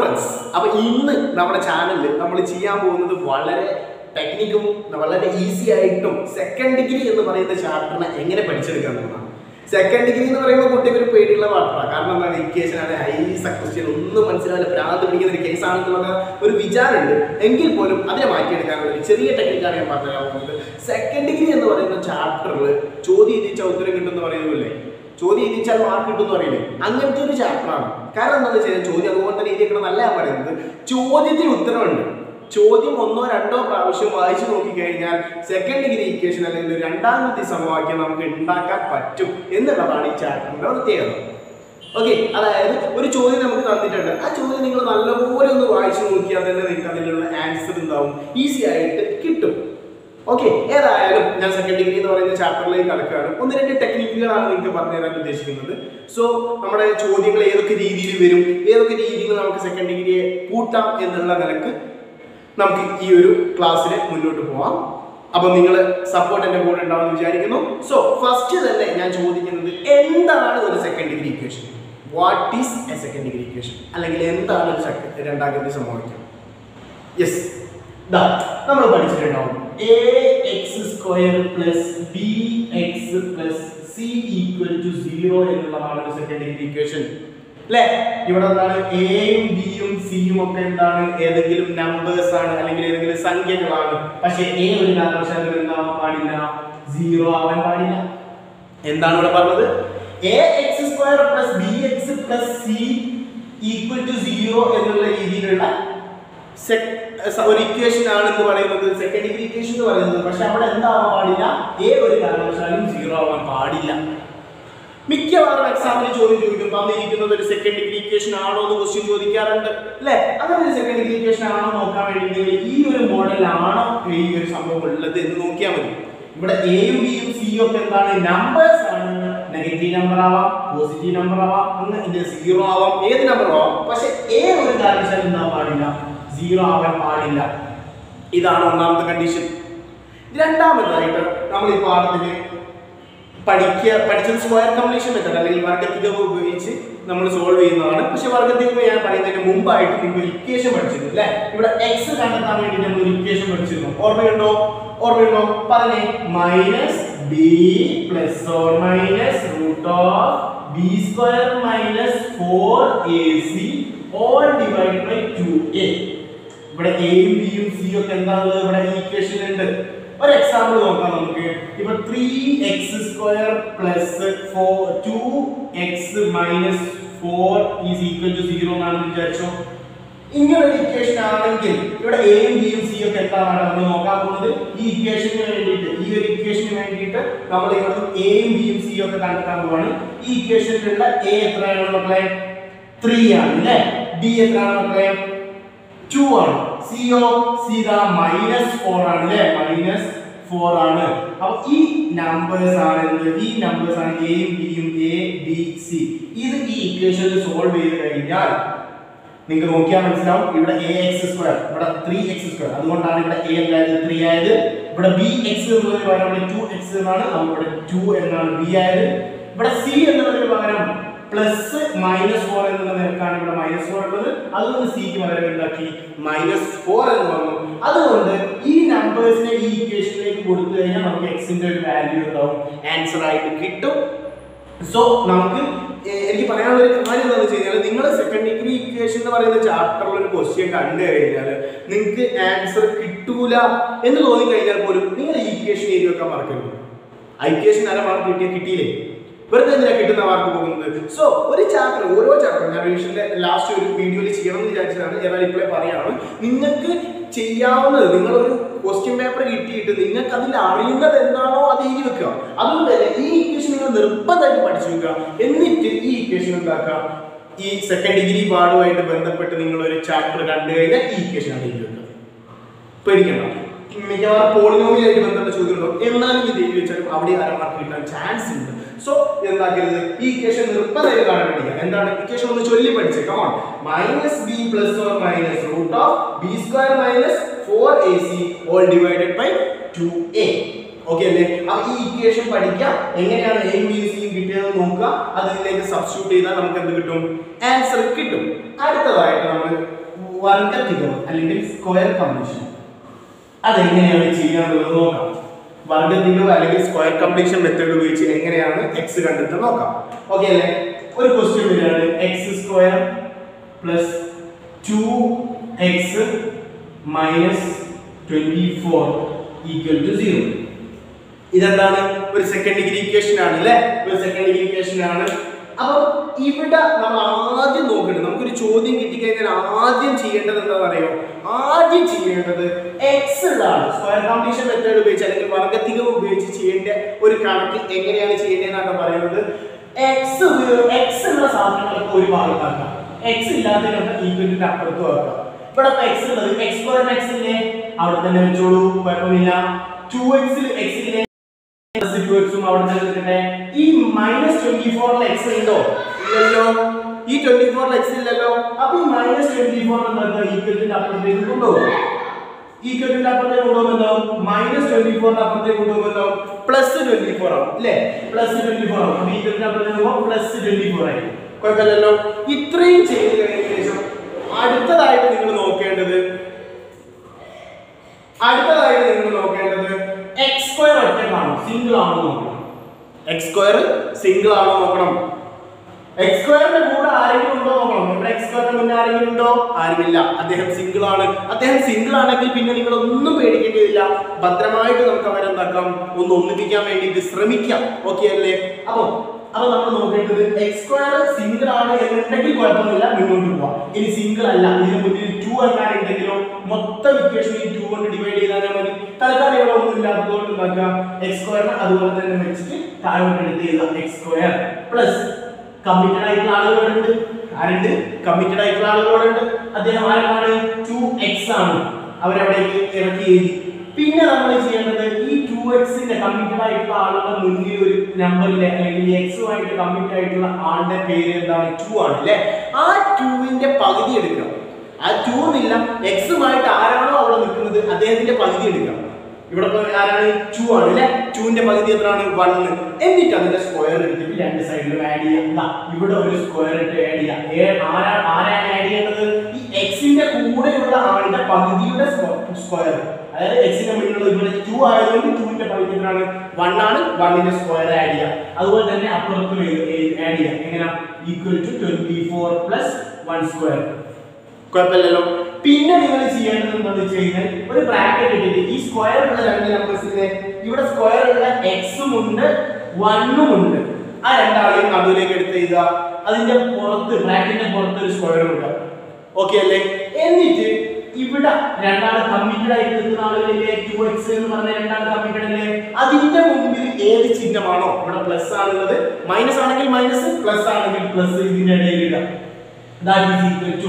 friends അപ്പൊ ഇന്ന് നമ്മുടെ ചാനലിൽ നമ്മൾ ചെയ്യാൻ പോകുന്നത് വളരെ ടെക്നിക്കും വളരെ ഈസി ആയിട്ടും സെക്കൻഡ് ഡിഗ്രി എന്ന് പറയുന്ന ചാപ്റ്ററിനെ എങ്ങനെ പഠിച്ചെടുക്കാൻ എന്നുള്ളതാണ് സെക്കൻഡ് ഡിഗ്രി എന്ന് പറയുമ്പോൾ കുട്ടിക്ക് ഒരു പേടിയുള്ള പാട്ടാണ് കാരണം എന്താണ് ഇക്വേഷൻ ആണ് ഐസ ക്വസ്റ്റ്യൻ ഒന്നും മനസ്സിലാവില്ല ഭ്രാന്ത് പിടിക്കുന്ന ഒരു കേസ് ആണെന്നുള്ള ഒരു വിചാരമുണ്ട് എങ്കിൽ പോലും അതിനെ മാറ്റിയെടുക്കാനുള്ള ഒരു ചെറിയ ടെക്നിക്കാണ് ഞാൻ പറഞ്ഞു തരാൻ പോകുന്നത് സെക്കൻഡ് ഡിഗ്രി എന്ന് പറയുന്ന ചാപ്റ്ററിൽ ചോദ്യം എഴുതിച്ച ഉത്തരം കിട്ടുമെന്ന് പറയുന്നില്ലേ ചോദ്യം എഴുതിച്ചാൽ മാർക്ക് കിട്ടും എന്ന് പറയില്ലേ അങ്ങനത്തെ ഒരു ചാപ്റ്ററാണ് കാരണം എന്താണെന്ന് വെച്ചാൽ ചോദ്യം അതുപോലെ തന്നെ എഴുതിയേക്കണം നല്ല ഞാൻ പറയുന്നത് ചോദ്യത്തിന് ഉത്തരവുണ്ട് ചോദ്യം ഒന്നോ രണ്ടോ പ്രാവശ്യം വായിച്ചു നോക്കിക്കഴിഞ്ഞാൽ സെക്കൻഡ് ഡിഗ്രി ഇക്വേഷൻ അല്ലെങ്കിൽ ഒരു രണ്ടാമത്തെ സമവാക്യം നമുക്ക് ഉണ്ടാക്കാൻ പറ്റും എന്നുള്ളതാണ് ഈ ചാപ്റ്ററിന്റെ പ്രത്യേകത ഓക്കെ അതായത് ഒരു ചോദ്യം നമുക്ക് തന്നിട്ടുണ്ട് ആ ചോദ്യം നിങ്ങൾ നല്ലപോലെ ഒന്ന് വായിച്ചു നോക്കിയാൽ തന്നെ നിങ്ങൾക്ക് അതിനുള്ള ആൻസർ ഉണ്ടാവും ഈസി ആയിട്ട് കിട്ടും ഓക്കെ ഏതായാലും ഞാൻ സെക്കൻഡ് ഡിഗ്രി എന്ന് പറയുന്ന ചാപ്റ്ററിലേക്ക് കടക്കുകയാണ് ഒന്ന് രണ്ട് ടെക്നിക്കുകളാണ് നിങ്ങൾക്ക് പറഞ്ഞു തരാൻ ഉദ്ദേശിക്കുന്നത് സോ നമ്മുടെ ചോദ്യങ്ങൾ ഏതൊക്കെ രീതിയിൽ വരും ഏതൊക്കെ രീതിയിൽ നമുക്ക് സെക്കൻഡ് ഡിഗ്രിയെ കൂട്ടാം എന്നുള്ള നിലക്ക് നമുക്ക് ഈ ഒരു ക്ലാസ്സിൽ മുന്നോട്ട് പോവാം അപ്പൊ നിങ്ങൾ സപ്പോർട്ട് എന്റെ കൂടെ ഉണ്ടാവുമെന്ന് വിചാരിക്കുന്നു സോ ഫസ്റ്റ് തന്നെ ഞാൻ ചോദിക്കുന്നത് എന്താണ് ഒരു second degree equation what is a second degree equation അല്ലെങ്കിൽ എന്താണ് ഒരു second- രണ്ടാം ഡിഗ്രി സമവാക്യം യെസ് നമ്മൾ പഠിച്ചിട്ടുണ്ടാവും A X square plus B X plus C equal to zero എന്നുള്ളതാണ് ഒരു സെക്കൻഡ് ഡിഗ്രി ഇക്വേഷൻ അല്ലേ ഇവിടെ എന്താണ് എയും ബിയും സിയും ഒക്കെ എന്താണ് ഏതെങ്കിലും നമ്പേഴ്സ് ആണ് അല്ലെങ്കിൽ ഏതെങ്കിലും സംഖ്യകളാണ് പക്ഷെ എ ഒരു കാരണവശാലും എന്താവാൻ പാടില്ല സീറോ ആവാൻ പാടില്ല എന്താണ് ഇവിടെ പറഞ്ഞത് A X square plus B X plus C equal to zero എന്നുള്ള രീതിയിലുള്ള sec- സ- ഒരു ഇക്വേഷൻ ആണെന്ന് പറയുന്നത് സെക്കൻഡ് ഡിഗ്രി ഇക്വേഷൻ എന്ന് പറയുന്നത് പക്ഷെ അവിടെ എന്താവാൻ പാടില്ല ഏ ഒരു കാരണവശാലും സീറോ ആവാൻ പാടില്ല മിക്കവാറും എക്സാമിന് ചോദ്യം ചോദിക്കും തന്നിരിക്കുന്നത് ഒരു സെക്കൻഡ് ഡിഗ്രി ഇക്വേഷൻ ആണോ എന്ന് ക്വസ്റ്റ്യൻ ചോദിക്കാറുണ്ട് അല്ലെ അങ്ങനെ ഒരു സെക്കൻഡ് ഡിഗ്രി ഇക്വേഷൻ ആണോ നോക്കാൻ വേണ്ടി ഈ ഒരു മോഡലാണോ ഈ ഒരു സംഭവം ഉള്ളത് എന്ന് നോക്കിയാൽ മതി ഇവിടെ എയും ബിയും സിയും ഒക്കെ എന്താണ് നമ്പേഴ്സ് ആണ് നെഗറ്റീവ് നമ്പർ ആവാം പോസിറ്റീവ് നമ്പർ ആവാം അങ്ങനെ സീറോ ആവാം ഏത് നമ്പർ ആവാം പക്ഷെ എ ഒരു കാരണവശാലും എന്താ പാടില്ല സീറോ ആവാൻ പാടില്ല ഇതാണ് ഒന്നാമത്തെ കണ്ടീഷൻ രണ്ടാമതായിട്ട് നമ്മൾ ഈ പാഠത്തിന് പഠിക്കുക പഠിച്ചത് സ്ക്വയർ കംപ്ലീഷൻ മെത്തഡ് അല്ലെങ്കിൽ വർഗത്തികവ് ഉപയോഗിച്ച് നമ്മൾ സോൾവ് ചെയ്യുന്നതാണ് പക്ഷെ വർഗത്തികവ് ഞാൻ പറയുന്നതിന് മുമ്പായിട്ട് നിങ്ങൾ ഇക്വേഷൻ പഠിച്ചിരുന്നു അല്ലേ ഇവിടെ എക്സ് കണ്ടെത്താൻ വേണ്ടി നമ്മൾ ഒരു ഇക്വേഷൻ പഠിച്ചിരുന്നു ഓർമ്മയുണ്ടോ ഓർമ്മയുണ്ടോ പറഞ്ഞേ minus B plus or minus root of B square minus four A C all divide by two A ഇവിടെ എയും ബിയും സിയും ഒക്കെ എന്താണുള്ളത് ഇവിടെ ഇക്വേഷൻ ഉണ്ട് ഒരു എക്സാമ്പിൾ നോക്കാം നമുക്ക് ഇപ്പൊ three X square plus four two X minus four is equal to zero എന്നാണെന്ന് വിചാരിച്ചോ ഇങ്ങനെ ഒരു ഇക്വേഷൻ ആണെങ്കിൽ ഇവിടെ എയും ബിയും സിയും ഒക്കെ എന്താണ് നമ്മൾ നോക്കാൻ പോകുന്നത് ഈ ഇക്വേഷന് വേണ്ടിയിട്ട് ഈ ഒരു ഇക്വേഷന് വേണ്ടിയിട്ട് നമ്മൾ ഇവിടെ എയും ബിയും സിയും ഒക്കെ കണ്ടെത്താൻ പോവാണ് ഈ ഇക്വേഷനിലുള്ള എ എത്രയാണ് മക്കളെ ത്രീ ആണ് അല്ലേ ബി എത്രയാണ് മക്കളെ ടു ആണ് സിഒ സീത മൈനസ് ഫോർ ആണ് അല്ലേ മൈനസ് ഫോർ ആണ് അപ്പൊ ഈ നമ്പേഴ്സ് ആണ് എന്ത് ഈ നമ്പേഴ്സ് ആണ് എയും ബിയും എ ബി സി ഇത് ഈ ഇക്വേഷനിൽ സോൾവ് ചെയ്ത് കഴിഞ്ഞാൽ നിങ്ങൾക്ക് നോക്കിയാൽ മനസ്സിലാവും ഇവിടെ എ എക്സ് സ്ക്വയർ ഇവിടെ ത്രീ എക്സ് സ്ക്വയർ അതുകൊണ്ടാണ് ഇവിടെ എ എന്തായത് ത്രീ ആയത് ഇവിടെ ബി എക്സ് എന്നുള്ളതിന് പകരം ഇവിടെ ടു എക്സ് എന്നാണ് നമുക്ക് ഇവിടെ ടു എന്നാണ് ബി ആയത് ഇവിടെ സി എന്നുള്ളതിന് പകരം പ്ലസ് മൈനസ് ഫോർ എന്നുള്ള നിരക്കാണ് ഇവിടെ മൈനസ് ഫോർ ഉള്ളത് അതുകൊണ്ട് സിക്ക് പകരം എന്താക്കി മൈനസ് ഫോർ എന്ന് വന്നു അതുകൊണ്ട് ഈ നമ്പേഴ്സിനെ ഈ ഇക്വേഷനിലേക്ക് കൊടുത്തു കഴിഞ്ഞാൽ നമുക്ക് എക്സിന്റെ ഒരു വാല്യൂ ഉണ്ടാവും ആൻസർ ആയിട്ട് കിട്ടും സോ നമുക്ക് ഏർ എനിക്ക് പറയാനുള്ള ഒരു കാര്യം എന്താണെന്ന് വെച്ച് കഴിഞ്ഞാൽ നിങ്ങൾ സെക്കൻഡ് ഡിഗ്രി ഇക്വേഷൻ എന്ന് പറയുന്ന ചാപ്റ്ററിൽ ഒരു ക്വസ്റ്റ്യൻ കണ്ടു കഴിഞ്ഞാൽ നിങ്ങൾക്ക് ആൻസർ കിട്ടൂല എന്ന് തോന്നി കഴിഞ്ഞാൽ പോലും നിങ്ങൾ ഈ ഇക്വേഷൻ എഴുതി വെക്കാൻ മറക്കരുത് ആ ഇക്വേഷൻ അര മാർക്ക് കിട്ടിയ കിട്ടിയില്ലേ വെറുതെ എന്തിനാ കിട്ടുന്ന മാർക്ക് പോകുന്നത് സോ ഒരു ചാപ്റ്റർ ഓരോ ചാപ്റ്റർ ഞാൻ റിവിഷന്റെ ലാസ്റ്റ് ഒരു വീഡിയോയിൽ ചെയ്യണം എന്ന് വിചാരിച്ചതാണ് ഏതായാലും ഇപ്പോഴേ പറയാണ് നിങ്ങൾക്ക് ചെയ്യാവുന്നത് നിങ്ങളൊരു ക്വസ്റ്റ്യൻ പേപ്പർ കിട്ടിയിട്ട് നിങ്ങൾക്ക് അതിൽ അറിയുന്നത് എന്താണോ അത് എഴുതി വെക്കുക അതുകൊണ്ട് തന്നെ ഈ ഇക്വേഷൻ നിങ്ങൾ നിർബന്ധമായിട്ട് പഠിച്ചു വെക്കുക എന്നിട്ട് ഈ ഇക്വേഷൻ എന്താക്കുക ഈ സെക്കൻഡ് ഡിഗ്രി പാടുമായിട്ട് ബന്ധപ്പെട്ട് നിങ്ങൾ ഒരു ചാപ്റ്റർ കണ്ടു കഴിഞ്ഞാൽ ഈ ഇക്വേഷൻ ആണ് എഴുതി വെക്കുക പേടിക്കണം മിക്കവാറും പോളിനോമിയായിട്ട് ബന്ധപ്പെട്ട ചോദ്യം ഉണ്ടാവും എന്നാലും ഇത് എഴുതി വെച്ചാലും അവിടെ അരമാർക്ക് കിട്ടാൻ ചാൻസ് ഉണ്ട് സോ എന്താക്കരുത് ഈ ഇക്വേഷൻ നിർബന്ധമായി കാണാൻ വേണ്ടിയ എന്താണ് ഇക്വേഷൻ ഒന്ന് ചൊല്ലി പഠിച്ചേ come on minus B plus or minus root of B square minus four A C all divided by two A okay അല്ലേ അപ്പൊ ഈ ഇക്വേഷൻ പഠിക്കാം എങ്ങനെയാണ് എയും ബിയും സിയും കിട്ടിയതെന്ന് നോക്കുക അത് ഇതിലേക്ക് സബ്സ്റ്റിറ്റ്യൂട്ട് ചെയ്താൽ നമുക്ക് എന്ത് കിട്ടും ആൻസർ കിട്ടും അടുത്തതായിട്ട് നമ്മൾ വർഗത്തികം അല്ലെങ്കിൽ സ്ക്വയർ കംപ്ലീഷൻ അതെങ്ങനെയാണ് ചെയ്യാന്നുള്ളത് നോക്കാം വർഗത്തികം അല്ലെങ്കിൽ സ്ക്വയർ കംപ്ലീഷൻ മെത്തേഡ് ഉപയോഗിച്ച് എങ്ങനെയാണ് എക്സ് കണ്ടെത്തുന്നത് നോക്കാം ഓക്കെ അല്ലേ ഒരു ക്വസ്റ്റ്യൻ വരികയാണ് X square plus two X minus twenty four equal to zero ഇതെന്താണ് ഒരു സെക്കൻഡ് ഡിഗ്രി ഇക്വേഷൻ ആണ് അല്ലേ ഒരു സെക്കൻഡ് ഡിഗ്രി ഇക്വേഷൻ ആണ് അപ്പൊ ഇവിടെ നമ്മൾ ആദ്യം നോക്കേണ്ടത് നമുക്കൊരു ചോദ്യം കിട്ടിക്കഴിഞ്ഞാൽ ആദ്യം ചെയ്യേണ്ടത് എന്താണെന്ന് അറിയോ ആദ്യം ചെയ്യേണ്ടത് എക്സ് ഉള്ളതാണ് സ്ക്വയർ കംപ്ലീഷൻ മെത്തേഡ് ഉപയോഗിച്ച് അല്ലെങ്കിൽ വർഗത്തികം ഉപയോഗിച്ച് ചെയ്യേണ്ട ഒരു കണക്ക് എങ്ങനെയാണ് ചെയ്യേണ്ടതെന്നാണ് പറയുന്നത് എക്സ് എക്സ് ഉള്ള സാധനങ്ങളൊക്കെ ഒരു ഭാഗത്താക്കാം എക്സ് ഇല്ലാത്തതിനൊക്കെ ഈക്വലിന്റെ അപ്പുറത്ത് വെക്കാം ഇവിടെ എക്സ് ഉള്ളത് എക്സ് സ്ക്വയർ എക്സ് ഇല്ലേ അവിടെ തന്നെ വെച്ചോളൂ കുഴപ്പമില്ല ടു എക്സിൽ എക്സ് ഇല്ലേ ടു എക്സും അവിടെ തന്നെ നിൽക്കട്ടെ ഈ മൈനസ് ട്വന്റി ഫോറിൽ എക്സ് ഉണ്ടോ ഇല്ലല്ലോ ഈ ട്വന്റി ഫോറിൽ എക്സ് ഇല്ലല്ലോ അപ്പൊ ഈ മൈനസ് ട്വന്റി ഫോർ എന്താ ഈക്വലിന്റെ അപ്പുറത്തേക്ക് കൊണ്ടുപോകും ഈക്വലിന്റെ അപ്പുറത്തേക്ക് കൊണ്ടുപോകുമ്പോൾ എന്താവും മൈനസ് ട്വന്റി ഫോറിന്റെ അപ്പുറത്തേക്ക് കൊണ്ടുപോകുമ്പോൾ എന്താവും പ്ലസ് ട്വന്റി ഫോർ ആവും അല്ലേ പ്ലസ് ട്വന്റി ഫോർ ആവും അപ്പൊ ഈക്വലിന്റെ അപ്പുറത്തേക്ക് പോകുമ്പോൾ പ്ലസ് ട്വന്റി ഫോർ ആയി കുഴപ്പമില്ലല്ലോ ഇത്രയും ചെയ്ത് കഴിഞ്ഞ ശേഷം അടുത്തതായിട്ട് നിങ്ങൾ നോക്കേണ്ടത് അടുത്തതായിട്ട് നിങ്ങൾ നോക്കേണ്ടത് എക്സ് സ്ക്വയർ ഒറ്റക്കാണോ സിംഗിൾ ആണോ നോക്കണം എക്സ് സ്ക്വയർ സിംഗിൾ ആണോ നോക്കണം എക്സ് സ്ക്വയറിന്റെ കൂടെ ആരെങ്കിലും ഉണ്ടോ നോക്കണം ഇവിടെ എക്സ് സ്ക്വയറിന് മുന്നേ ആരെങ്കിലും ഉണ്ടോ ആരുമില്ല അദ്ദേഹം സിംഗിൾ ആണ് അദ്ദേഹം സിംഗിൾ ആണെങ്കിൽ പിന്നെ നിങ്ങൾ ഒന്നും പേടിക്കേണ്ടതില്ല ഭദ്രമായിട്ട് നമുക്ക് അവരെ എന്താക്കാം ഒന്ന് ഒന്നിപ്പിക്കാൻ വേണ്ടിയിട്ട് ശ്രമിക്കാം ഓക്കെ അല്ലേ അപ്പൊ അപ്പൊ നമ്മൾ നോക്കേണ്ടത് എക്സ് സ്ക്വയർ സിംഗിൾ ആണ് എന്നുണ്ടെങ്കിൽ കുഴപ്പമില്ല മുന്നോട്ട് പോവാം ഇനി സിംഗിൾ അല്ല ഇതിന് മുന്നിൽ ടു എന്നാണെങ്കിലോ മൊത്തം ഇക്വേഷൻ ഈ ടു കൊണ്ട് ഡിവൈഡ് ചെയ്താൽ മതി തൽക്കാലം ഇവിടെ ഒന്നും ഇല്ലാത്തതുകൊണ്ട് എന്താക്കാം എക്സ് സ്ക്വയറിനെ അതുപോലെ തന്നെ വെച്ചിട്ട് താഴോട്ട് എടുത്ത് ചെയ്താൽ എക്സ് സ്ക്വയർ പ്ലസ് കമ്മിറ്റഡ് ആയിട്ടുള്ള ആളുകളുണ്ട് ആരുണ്ട് കമ്മിറ്റഡ് ആയിട്ടുള്ള ആളുകളുണ്ട് അദ്ദേഹം ആരാണ് ടു എക്സ് ആണ് അവരവിടേക്ക് ഇറക്കി എഴുതി പിന്നെ നമ്മൾ ചെയ്യേണ്ടത് ഈ ടു എക്സിന്റെ കമ്മിറ്റഡ് ആയിട്ടുള്ള ആളുടെ മുന്നിൽ ഒരു നമ്പറിലെ അല്ലെങ്കിൽ എക്സുമായിട്ട് കമ്മിറ്റ് ആയിട്ടുള്ള ആളുടെ പേര് എന്താണ് ടു ആണ് അല്ലെ ആ ടുവിന്റെ പകുതി എടുക്കണം ആ ടു എന്നില്ല എക്സുമായിട്ട് ആരാണോ അവിടെ നിൽക്കുന്നത് അദ്ദേഹത്തിന്റെ പകുതി എടുക്കണം ഇവിടെ ഇപ്പൊ ആരാണ് ടു ആണ് അല്ലെ ടുവിന്റെ പകുതി എത്രയാണ് വണ്ണ് എന്നിട്ട് അതിന്റെ സ്ക്വയർ എടുത്തിട്ട് രണ്ട് സൈഡിലും ആഡ് ചെയ്യാം ദാ, ഇവിടെ ഒരു സ്ക്വയർ ഇട്ട് ആഡ് ചെയ്യാം ഏ- ആരാ ആരാണ് ആഡ് ചെയ്യേണ്ടത് ഈ എക്സിന്റെ കൂടെയുള്ള ആളുടെ പകുതിയുടെ സ്ക്വയർ അതായത് എക്സിന്റെ മുന്നിലുള്ള ഇവിടെ ടു ആയതുകൊണ്ട് ടുവിന്റെ പകുതി എത്രയാണ് വൺ ആണ് വണ്ണിന്റെ സ്ക്വയർ ആഡ് ചെയ്യാം അതുപോലെ തന്നെ അപ്പുറത്തും ആഡ് ചെയ്യാം എങ്ങനെ equal to twenty four plus one square കുഴപ്പമില്ലല്ലോ പിന്നെ നിങ്ങൾ ചെയ്യേണ്ടത് എന്താണെന്ന് വെച്ച് കഴിഞ്ഞാൽ ഒരു ബ്രാക്കറ്റ് ഇട്ടിട്ട് ഈ സ്ക്വയർ ഉള്ള രണ്ട് നമ്പേഴ്സിനെ ഇവിടെ സ്ക്വയർ ഉള്ള എക്സും ഉണ്ട് വണ്ണും ഉണ്ട് ആ രണ്ടാളെയും നടുവിലേക്ക് എടുത്ത് എഴുതുക അതിന്റെ പുറത്ത് ബ്രാക്കറ്റിന്റെ പുറത്ത് ഒരു സ്ക്വയർ ഉണ്ട് ഓക്കെ അല്ലേ എന്നിട്ട് ഇവിടെ രണ്ടാൾ കമ്മിറ്റഡ് ആയിട്ട് നിൽക്കുന്ന ആളുകളിലെ ടു എക്സ് എന്ന് പറഞ്ഞ രണ്ടാൾ കമ്മിറ്റഡ് അല്ലേ അതിന്റെ മുമ്പിൽ ഏത് ചിഹ്നമാണോ ഇവിടെ പ്ലസ് ആണുള്ളത് മൈനസ് ആണെങ്കിൽ മൈനസ് പ്ലസ് ആണെങ്കിൽ പ്ലസ് ഇതിന്റെ ഇടയിൽ ഇടാം that is equal to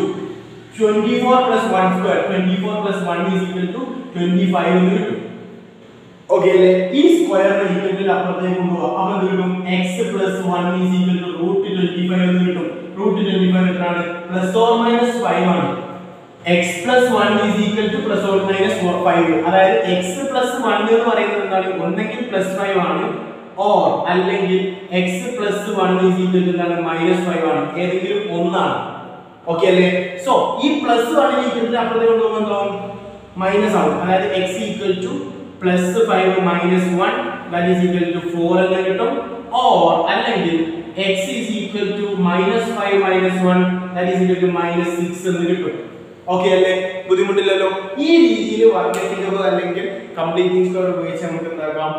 24 plus 1 square 24 plus 1 is equal to 25 എന്ന് കിട്ടും ഓക്കെ അല്ലേ ഈ സ്ക്വയറിനെ ഈക്വലിൽ അപ്പുറത്തേക്ക് കൊണ്ടുപോകാം അപ്പൊ എന്ത് കിട്ടും X plus one is equal to root twenty five എന്ന് കിട്ടും റൂട്ട് ട്വന്റി ഫൈവ് എത്രയാണ് പ്ലസ് ഓർ മൈനസ് ഫൈവ് ആണ് X plus one is equal to plus or minus four five അതായത് എക്സ് പ്ലസ് വൺ എന്ന് പറയുന്നത് എന്താണ് ഒന്നെങ്കിൽ പ്ലസ് ഫൈവ് ആണ് ഓർ അല്ലെങ്കിൽ X plus one is equal to എന്താണ് മൈനസ് ഫൈവ് ആണ് ഏതെങ്കിലും ഒന്നാണ് ഓക്കെ അല്ലേ സോ ഈ പ്ലസ് വണ്ണിന് ഈക്വൽ അപ്പുറത്തേക്ക് കൊണ്ടുപോകുമ്പോൾ എന്താവും മൈനസ് ആവും അതായത് x equal to plus five minus one that is equal to four എന്ന് കിട്ടും ഓർ അല്ലെങ്കിൽ x is equal to minus five minus one that is equal to minus six എന്ന് കിട്ടും ഓക്കെ അല്ലേ ബുദ്ധിമുട്ടില്ലല്ലോ ഈ രീതിയിൽ വർഗത്തിലോ അല്ലെങ്കിൽ കംപ്ലീറ്റിംഗ് സ്കോർ ഉപയോഗിച്ച് നമുക്ക് എന്താക്കാം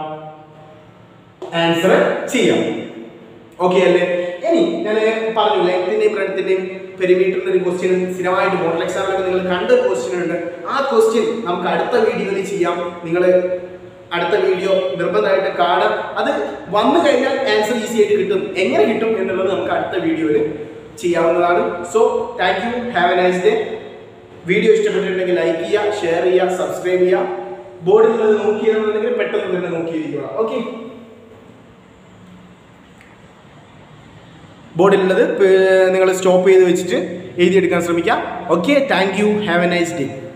ആൻസർ ചെയ്യാം ഓക്കെ അല്ലേ ഇനി ഞാൻ പറഞ്ഞു ലെങ്ത്തിന്റെയും ബ്രെഡത്തിന്റെയും പെരിമീറ്ററിന്റെ ഒരു ക്വസ്റ്റ്യൻ സ്ഥിരമായിട്ട് മോഡൽ എക്സാമിലൊക്കെ നിങ്ങൾ കണ്ട ക്വസ്റ്റ്യൻ ഉണ്ട് ആ ക്വസ്റ്റ്യൻ നമുക്ക് അടുത്ത വീഡിയോയിൽ ചെയ്യാം നിങ്ങൾ അടുത്ത വീഡിയോ നിർബന്ധമായിട്ട് കാണാം അത് വന്നു കഴിഞ്ഞാൽ ആൻസർ ഈസി ആയിട്ട് കിട്ടും എങ്ങനെ കിട്ടും എന്നുള്ളത് നമുക്ക് അടുത്ത വീഡിയോയിൽ ചെയ്യാവുന്നതാണ് so thank you have a nice day video ഇഷ്ടപ്പെട്ടിട്ടുണ്ടെങ്കിൽ ലൈക്ക് ചെയ്യുക ഷെയർ ചെയ്യുക സബ്സ്ക്രൈബ് ചെയ്യുക ബോർഡിൽ ഉള്ളത് നോക്കിയതെന്നുണ്ടെങ്കിൽ പെട്ടെന്ന് തന്നെ നോക്കിയിരിക്കുക ഓക്കെ ബോർഡിലുള്ളത് നിങ്ങൾ സ്റ്റോപ്പ് ചെയ്ത് വെച്ചിട്ട് എഴുതിയെടുക്കാൻ ശ്രമിക്കാം okay thank you have a nice day